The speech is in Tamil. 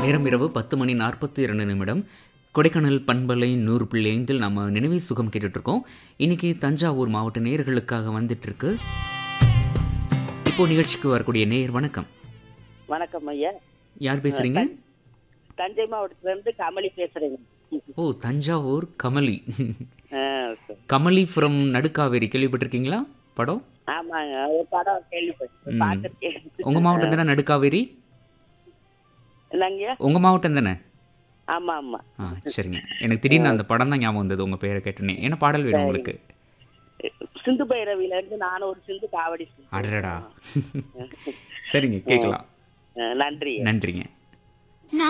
நேரம் இரவு பத்து மணி நாற்பத்தி இரண்டு நிமிடம் கொடைக்கானல் பண்பலை நூறு புள்ளி ஐந்தில் நம்ம நினைவை சுகம் கேட்டுட்டு இருக்கோம் இன்னைக்கு தஞ்சாவூர் மாவட்ட நேயர்களுக்காக வந்துட்டு இருக்கு இப்போ நிகழ்ச்சிக்கு வரக்கூடிய நேயர் வணக்கம் வணக்கம் ஐயா யார் பேசுறீங்க தஞ்சை மாவட்டத்துல இருந்து கமலி பேசுறேங்க ஓ தஞ்சாவூர் கமலி ஆ, சரி. கமலி ஃப்ரம் நடுக்காவேரி கேள்விப்பட்டிருக்கீங்களா படம் ஆமாங்க ஒரு படம் கேள்விப்பட்டேன் ம். பார்த்திருக்கேன். உங்க மாவட்டம் தானே நடுக்காவேரி என்னங்கய்யா உங்க மாவட்டம் தானே ஆமா ஆமா ஆ சரிங்க எனக்கு திடீர்னு அந்த படம் தான் ஞாபகம் வந்தது உங்க பேரை கேட்டனே என்ன பாடல் வேணும் உங்களுக்கு சிந்து பைரவில இருந்து நானும் ஒரு சிந்து காவடி சிந்து. அடடா சரிங்க கேட்கலாம் ஆ, நன்றி நன்றிங்க